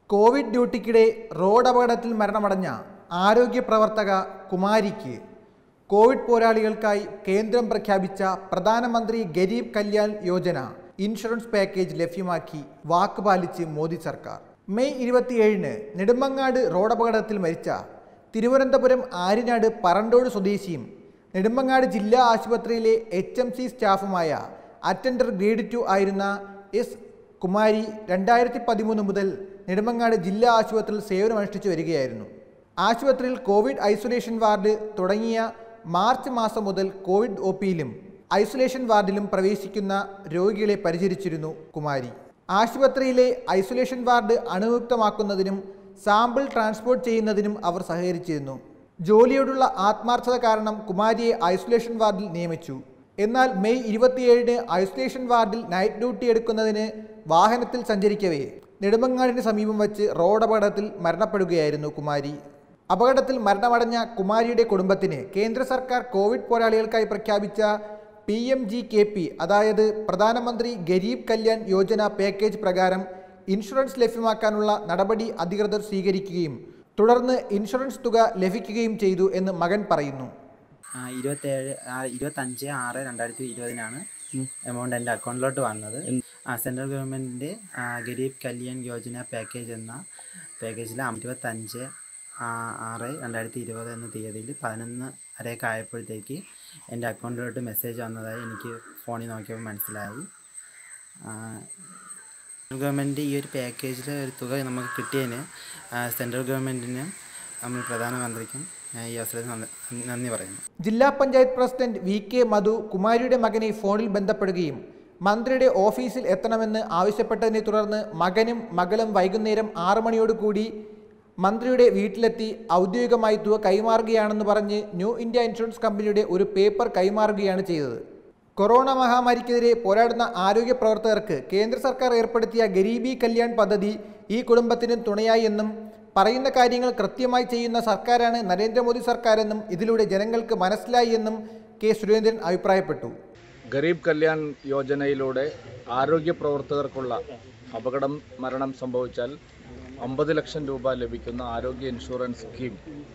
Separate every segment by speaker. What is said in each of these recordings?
Speaker 1: Covid ഡ്യൂട്ടിക്കിടെ road അപകടത്തിൽ മരണമടഞ്ഞ ആരോഗ്യ പ്രവർത്തക കുമാരിക്ക് കോവിഡ് പോരാളികൾക്കായി കേന്ദ്രം പ്രഖ്യാപിച്ച പ്രധാനമന്ത്രി ഗരീബ് കല്യാൺ യോജന ഇൻഷുറൻസ് പാക്കേജ് ലഭ്യമാക്കി വാക്ക് പാലിച്ച് മോദി സർക്കാർ മെയ് ഇരുപത്തിയേഴിന് നെടുമങ്ങാട് റോഡപകടത്തിൽ മരിച്ച തിരുവനന്തപുരം ആര്യനാട് പറണ്ടോട് സ്വദേശിയും നെടുമങ്ങാട് ജില്ലാ ആശുപത്രിയിലെ എച്ച് എം സി സ്റ്റാഫുമായ അറ്റൻഡർ ഗ്രേഡ് ടു ആയിരുന്ന എസ് കുമാരി രണ്ടായിരത്തി പതിമൂന്ന് മുതൽ നെടുമങ്ങാട് ജില്ലാ ആശുപത്രിയിൽ സേവനമനുഷ്ഠിച്ചു വരികയായിരുന്നു ആശുപത്രിയിൽ കോവിഡ് ഐസൊലേഷൻ വാർഡ് തുടങ്ങിയ മാർച്ച് മാസം മുതൽ കോവിഡ് ഒ പിയിലും ഐസൊലേഷൻ വാർഡിലും പ്രവേശിക്കുന്ന രോഗികളെ പരിചരിച്ചിരുന്നു കുമാരി ആശുപത്രിയിലെ ഐസൊലേഷൻ വാർഡ് അണുയുക്തമാക്കുന്നതിനും സാമ്പിൾ ട്രാൻസ്പോർട്ട് ചെയ്യുന്നതിനും അവർ സഹകരിച്ചിരുന്നു ജോലിയോടുള്ള ആത്മാർത്ഥത കാരണം കുമാരിയെ ഐസൊലേഷൻ വാർഡിൽ നിയമിച്ചു എന്നാൽ മെയ് ഇരുപത്തിയേഴിന് ഐസൊലേഷൻ വാർഡിൽ നൈറ്റ് ഡ്യൂട്ടി എടുക്കുന്നതിന് വാഹനത്തിൽ സഞ്ചരിക്കവേ നെടുമങ്ങാടിന് സമീപം വച്ച് റോഡ് അപകടത്തിൽ മരണപ്പെടുകയായിരുന്നു കുമാരി അപകടത്തിൽ മരണമടഞ്ഞ കുമാരിയുടെ കുടുംബത്തിന് കേന്ദ്ര സർക്കാർ കോവിഡ് പോരാളികൾക്കായി പ്രഖ്യാപിച്ച P M G K P അതായത് പ്രധാനമന്ത്രി ഗരീബ് കല്യാൺ യോജന പാക്കേജ് പ്രകാരം ഇൻഷുറൻസ് ലഭ്യമാക്കാനുള്ള നടപടി അധികൃതർ സ്വീകരിക്കുകയും തുടർന്ന് ഇൻഷുറൻസ് തുക ലഭിക്കുകയും ചെയ്തു എന്ന് മകൻ പറയുന്നു
Speaker 2: ആ, ഇരുപത്തേഴ് ആ, ഇരുപത്തഞ്ച് ആറ് രണ്ടായിരത്തി ഇരുപതിനാണ് എമൗണ്ട് എൻ്റെ അക്കൗണ്ടിലോട്ട് വന്നത് ആ സെൻട്രൽ ഗവൺമെൻറ്റിൻ്റെ ഗരീബ് കല്യാൺ യോജന പാക്കേജ് എന്ന പാക്കേജിൽ ഇരുപത്തഞ്ച് ആ, ആറ് രണ്ടായിരത്തി ഇരുപത് എന്ന തീയതിയിൽ പതിനൊന്ന് വരെയൊക്കെ ആയപ്പോഴത്തേക്ക് എൻ്റെ അക്കൗണ്ടിലോട്ട് മെസ്സേജ് വന്നതായി എനിക്ക് ഫോണിൽ നോക്കിയപ്പോൾ മനസ്സിലായി ആ, സെൻട്രൽ ഗവൺമെൻറ് ഈ ഒരു പാക്കേജിൽ ഒരു തുക നമുക്ക് കിട്ടിയതിന് ആ, സെൻട്രൽ ഗവൺമെൻറ്റിനും നമ്മൾ പ്രധാനമന്ത്രിക്കും ഞാൻ ഈ അവസരത്തിൽ നന്ദി- നന്ദി പറയുന്നു
Speaker 1: ജില്ലാ panchayat president V K Madhu കുമാരിയുടെ മകനെ ഫോണിൽ ബന്ധപ്പെടുകയും മന്ത്രിയുടെ ഓഫീസിൽ എത്തണമെന്ന് ആവശ്യപ്പെട്ടതിനെ തുടർന്ന് മകനും മകളും വൈകുന്നേരം ആറു മണിയോടുകൂടി മന്ത്രിയുടെ വീട്ടിലെത്തി ഔദ്യോഗികമായി തുക കൈമാറുകയാണെന്ന് പറഞ്ഞ് ന്യൂ ഇന്ത്യ ഇൻഷുറൻസ് കമ്പനിയുടെ ഒരു പേപ്പർ കൈമാറുകയാണ് ചെയ്തത് കൊറോണ മഹാമാരിക്കെതിരെ പോരാടുന്ന ആരോഗ്യ പ്രവർത്തകർക്ക് കേന്ദ്ര സർക്കാർ ഏർപ്പെടുത്തിയ ഗരീബി കല്യാൺ പദ്ധതി ഈ കുടുംബത്തിന് തുണയായി എന്നും പറയുന്ന കാര്യങ്ങൾ കൃത്യമായി ചെയ്യുന്ന സർക്കാരാണ് നരേന്ദ്രമോദി സർക്കാരെന്നും ഇതിലൂടെ ജനങ്ങൾക്ക് മനസ്സിലായി എന്നും കെ സുരേന്ദ്രൻ അഭിപ്രായപ്പെട്ടു
Speaker 3: ഗരീബ് കല്യാൺ യോജനയിലൂടെ ആരോഗ്യ പ്രവർത്തകർക്കുള്ള അപകടം മരണം സംഭവിച്ചാൽ അമ്പത് ലക്ഷം രൂപ ലഭിക്കുന്ന ആരോഗ്യ ഇൻഷുറൻസ് സ്കീം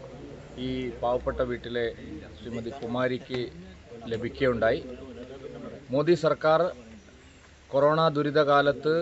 Speaker 3: ഈ പാവപ്പെട്ട വീട്ടിലെ ശ്രീമതി കുമാരിക്ക് ലഭിക്കുകയുണ്ടായി മോദി സർക്കാർ കൊറോണ ദുരിതകാലത്ത്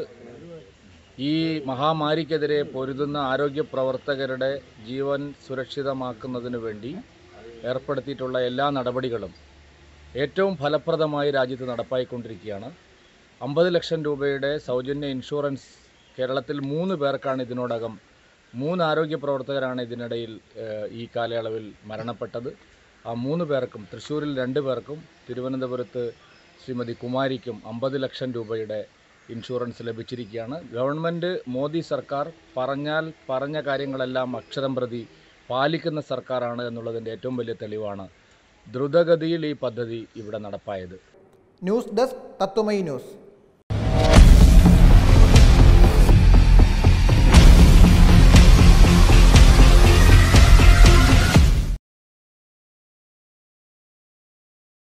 Speaker 3: ഈ മഹാമാരിക്കെതിരെ പൊരുതുന്ന ആരോഗ്യ പ്രവർത്തകരുടെ ജീവൻ സുരക്ഷിതമാക്കുന്നതിന് വേണ്ടി ഏർപ്പെടുത്തിയിട്ടുള്ള എല്ലാ നടപടികളും ഏറ്റവും ഫലപ്രദമായി രാജ്യത്ത് നടപ്പായിക്കൊണ്ടിരിക്കുകയാണ് അമ്പത് ലക്ഷം രൂപയുടെ സൗജന്യ ഇൻഷുറൻസ് കേരളത്തിൽ മൂന്ന് പേർക്കാണ് ഇതിനോടകം മൂന്ന് ആരോഗ്യ പ്രവർത്തകരാണ് ഇതിനിടയിൽ ഏഹ്, ഈ കാലയളവിൽ മരണപ്പെട്ടത് ആ മൂന്ന് പേർക്കും തൃശ്ശൂരിൽ രണ്ട് പേർക്കും തിരുവനന്തപുരത്ത് ശ്രീമതി കുമാരിക്കും അമ്പത് ലക്ഷം രൂപയുടെ ഇൻഷുറൻസ് ലഭിച്ചിരിക്കുകയാണ് ഗവൺമെൻറ് മോദി സർക്കാർ പറഞ്ഞാൽ പറഞ്ഞ കാര്യങ്ങളെല്ലാം അക്ഷരം പ്രതി പാലിക്കുന്ന സർക്കാരാണ് എന്നുള്ളതിൻ്റെ ഏറ്റവും വലിയ തെളിവാണ് ദ്രുതഗതിയിൽ ഈ പദ്ധതി ഇവിടെ നടപ്പായത്
Speaker 1: ന്യൂസ് ഡെസ്ക് തത്വമൈ ന്യൂസ്